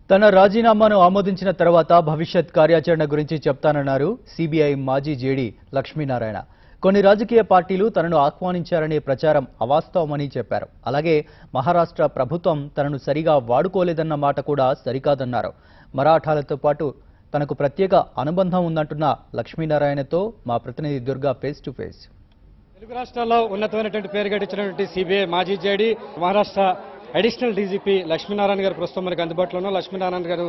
తన రాజీనామాను ఆమోదించిన తర్వాత భవిష్యత్ కార్యాచరణ గురించి చెప్తానన్నారు సిబిఐ మాజీ జేడీ లక్ష్మీనారాయణ కొన్ని రాజకీయ పార్టీలు తనను ఆహ్వానించారనే ప్రచారం అవాస్తవమని చెప్పారు అలాగే మహారాష్ట్ర ప్రభుత్వం తనను సరిగా వాడుకోలేదన్న మాట కూడా సరికాదన్నారు మరాఠాలతో పాటు తనకు ప్రత్యేక అనుబంధం ఉందంటున్న లక్ష్మీనారాయణతో మా ప్రతినిధి Durga face to face Telugu రాష్ట్రాల్లో ఉన్నతమైనటువంటి పేరు గడించినటువంటి సిబిఐ మాజీ JD Maharashtra additional DGP Lakshminarayana garu ప్రస్తుతం మనకు అందుబాటులో ఉన్నారు లక్ష్మీనారాయణ గారు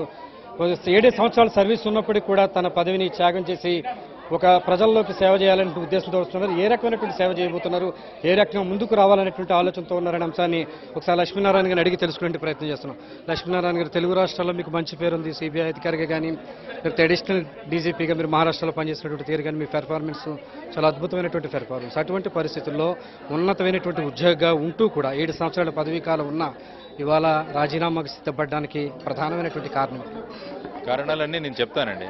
ఏడు సంవత్సరాల సర్వీస్ ఉన్నప్పటికీ కూడా తన పదవిని త్యాగం చేసి ఒక ప్రజల్లోకి సేవ చేయాలనే ఉద్దేశంతో వస్తున్నారు ఏ రకమైనటువంటి సేవ చేయబోతున్నారు ఏ రకంగా ముందుకు రావాలనేటువంటి ఆలోచనతో ఉన్నారనే అంశాన్ని ఒకసారి లక్ష్మీనారాయణ గారిని అడిగి తెలుసుకునే ప్రయత్నం చేస్తున్నాం లక్ష్మీనారాయణ గారు తెలుగు రాష్ట్రాల్లో మీకు మంచి పేరు ఉంది సిబిఐ అధికారిగా కానీ లేకపోతే అడిషనల్ డీజీపీగా మీరు మహారాష్ట్రలో పనిచేసినటువంటి తీరు కానీ మీ పెర్ఫార్మెన్స్ చాలా అద్భుతమైనటువంటి పెర్ఫార్మెన్స్ అటువంటి పరిస్థితుల్లో ఉన్నతమైనటువంటి ఉద్యోగిగా ఉంటూ కూడా ఏడు సంవత్సరాల పదవీ కాలం ఉన్న ఇవాళ రాజీనామాకు సిద్ధపడడానికి ప్రధానమైనటువంటి కారణం కారణాలన్నీ నేను చెప్తానండి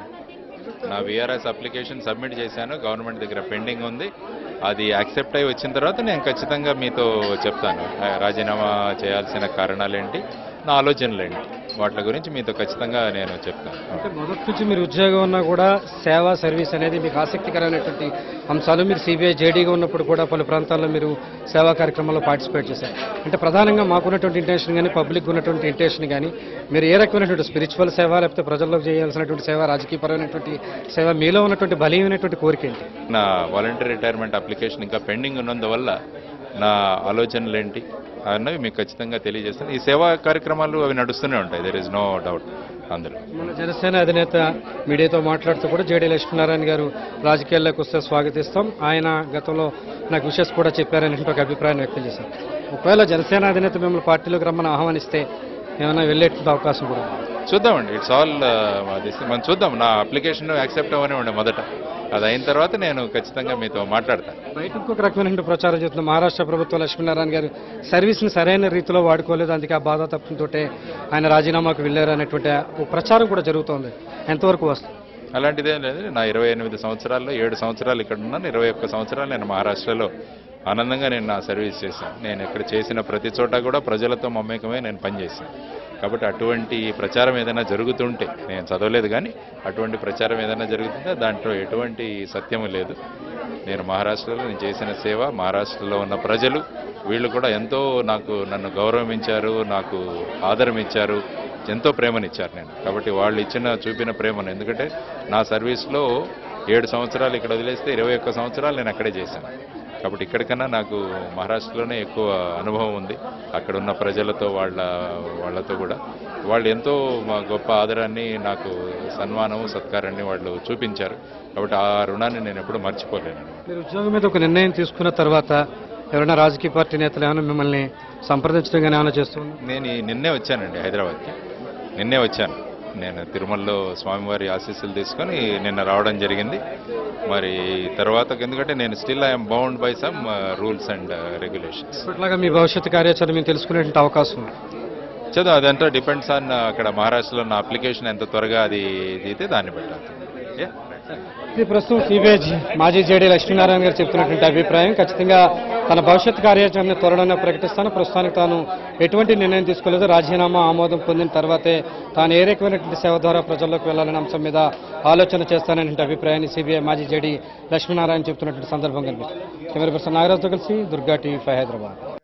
నా విఆర్ఎస్ అప్లికేషన్ సబ్మిట్ చేశాను గవర్నమెంట్ దగ్గర పెండింగ్ ఉంది అది యాక్సెప్ట్ అయి వచ్చిన తర్వాత నేను ఖచ్చితంగా మీతో చెప్తాను ఆ, రాజీనామా చేయాల్సిన కారణాలేంటి నా ఆలోచనలు ఏంటి వాటి గురించి మీతో ఖచ్చితంగా నేను చెప్తాను అంటే మొదటి నుంచి మీరు ఉద్యోగం ఉన్నా కూడా సేవా సర్వీస్ అనేది మీకు ఆసక్తికరమైనటువంటి అంశాలు మీరు సిబిఐ జేడీగా ఉన్నప్పుడు కూడా పలు ప్రాంతాల్లో మీరు సేవా కార్యక్రమాల్లో పార్టిసిపేట్ చేశారు అంటే ప్రధానంగా మాకున్నటువంటి ఇంటెన్షన్ కానీ పబ్లిక్ ఉన్నటువంటి ఇంటెన్షన్ కానీ మీరు ఏ రకమైనటువంటి స్పిరిచువల్ సేవ లేకపోతే ప్రజల్లోకి చేయాల్సినటువంటి సేవ రాజకీయపరమైనటువంటి సేవ మీలో ఉన్నటువంటి బలీయమైనటువంటి కోరిక ఏంటి నా వాలంటీర్ రిటైర్మెంట్ అప్లికేషన్ ఇంకా పెండింగ్ ఉన్నందువల్ల నా ఆలోచనలు ఏంటి అన్నవి మీకు ఖచ్చితంగా తెలియజేస్తాను ఈ సేవా కార్యక్రమాలు అవి నడుస్తూనే ఉంటాయి దెర్ ఇస్ నో డౌట్ అందులో మన జనసేన అధినేత మీడియాతో మాట్లాడుతూ కూడా జేడీ లక్ష్మీనారాయణ గారు రాజకీయాల్లోకి వస్తే స్వాగతిస్తాం ఆయన గతంలో నాకు విషయస్ కూడా చెప్పారని ఒక అభిప్రాయం వ్యక్తం చేశారు ఒకవేళ జనసేన అధినేత మిమ్మల్ని పార్టీలోకి రమ్మని ఆహ్వానిస్తే ఏమైనా వెళ్ళేటువంటి అవకాశం కూడా ఉంది. చూద్దామండి ఇట్స్ ఆల్ మనం చూద్దాం నా అప్లికేషన్ యాక్సెప్ట్ అవ్వనే ఉండే మొదట అది అయిన తర్వాత నేను ఖచ్చితంగా మీతో మాట్లాడతాను బయట ఇంకొక రకమైనటువంటి ప్రచారం చేస్తున్న మహారాష్ట్ర ప్రభుత్వం లక్ష్మీనారాయణ గారు సర్వీస్ని సరైన రీతిలో వాడుకోలేదు అందుకే ఆ బాధ తప్పంతో ఆయన రాజీనామాకు వెళ్ళారు అనేటువంటి ఒక ప్రచారం కూడా జరుగుతోంది ఎంతవరకు వస్తుంది అలాంటిదేం లేదు నా ఇరవై ఎనిమిది సంవత్సరాల్లో ఏడు సంవత్సరాలు ఇక్కడ ఉన్నాను ఇరవై ఒక్క సంవత్సరాలు నేను మహారాష్ట్రలో ఆనందంగా నేను నా సర్వీస్ చేశాను నేను ఇక్కడ చేసిన ప్రతి చోట కూడా ప్రజలతో మమేకమే నేను పనిచేశాను కాబట్టి అటువంటి ప్రచారం ఏదైనా జరుగుతుంటే నేను చదవలేదు కానీ అటువంటి ప్రచారం ఏదైనా జరుగుతుంటే దాంట్లో ఎటువంటి సత్యము లేదు నేను మహారాష్ట్రలో నేను చేసిన సేవ మహారాష్ట్రలో ఉన్న ప్రజలు వీళ్ళు కూడా ఎంతో నాకు నన్ను గౌరవించారు నాకు ఆదరం ఇచ్చారు ఎంతో ప్రేమనిచ్చారు నేను కాబట్టి వాళ్ళు ఇచ్చిన చూపిన ప్రేమను ఎందుకంటే నా సర్వీస్లో ఏడు సంవత్సరాలు ఇక్కడ వదిలేస్తే ఇరవై ఒక్క సంవత్సరాలు నేను అక్కడే చేశాను కాబట్టి ఇక్కడికన్నా నాకు మహారాష్ట్రలోనే ఎక్కువ అనుభవం ఉంది అక్కడ ఉన్న ప్రజలతో వాళ్ళ వాళ్ళతో కూడా వాళ్ళు ఎంతో మా గొప్ప ఆదరాన్ని నాకు సన్మానం సత్కారాన్ని వాళ్ళు చూపించారు కాబట్టి ఆ రుణాన్ని నేను ఎప్పుడూ మర్చిపోలేను మీరు ఉద్యోగం మీద ఒక నిర్ణయం తీసుకున్న తర్వాత ఎవరైనా రాజకీయ పార్టీ నేతలు ఏమైనా మిమ్మల్ని సంప్రదించడం కానీ ఏమైనా చేస్తుంది నేను ఈ నిన్నే వచ్చానండి హైదరాబాద్కి నిన్నే వచ్చాను నేను తిరుమలలో స్వామివారి ఆశీస్సులు తీసుకొని నిన్న రావడం జరిగింది మరి తర్వాత ఎందుకంటే నేను still I'm bound by some rules and regulations ఇప్పట్లాగా మీ భవిష్యత్తు కార్యాచరణ మేము తెలుసుకునేటువంటి అవకాశం ఉంది చదువు అదంతా డిపెండ్స్ ఆన్ అక్కడ మహారాష్ట్రలో నా అప్లికేషన్ ఎంత త్వరగా అది దిగితే దాన్ని బట్టి అవుతుంది Yeah? ఇది ప్రస్తుతం సిబిఐ మాజీ జేడీ లక్ష్మీనారాయణ గారు చెప్తున్నటువంటి అభిప్రాయం ఖచ్చితంగా తన భవిష్యత్ కార్యాచరణ త్వరలోనే ప్రకటిస్తాను ప్రస్తుతానికి తాను ఎటువంటి నిర్ణయం తీసుకోలేదు రాజీనామా ఆమోదం పొందిన తర్వాతే తాను ఏ రకమైనటువంటి సేవ ద్వారా ప్రజల్లోకి వెళ్లాలనే అంశం మీద ఆలోచన చేస్తాననే అభిప్రాయాన్ని సిబిఐ మాజీ జేడీ లక్ష్మీనారాయణ చెప్తున్నటువంటి సందర్భం కనిపిస్తుంది కెమెరా పర్సన్ నాగరాజుతో కలిసి దుర్గా టీవీ ఫైవ్ హైదరాబాద్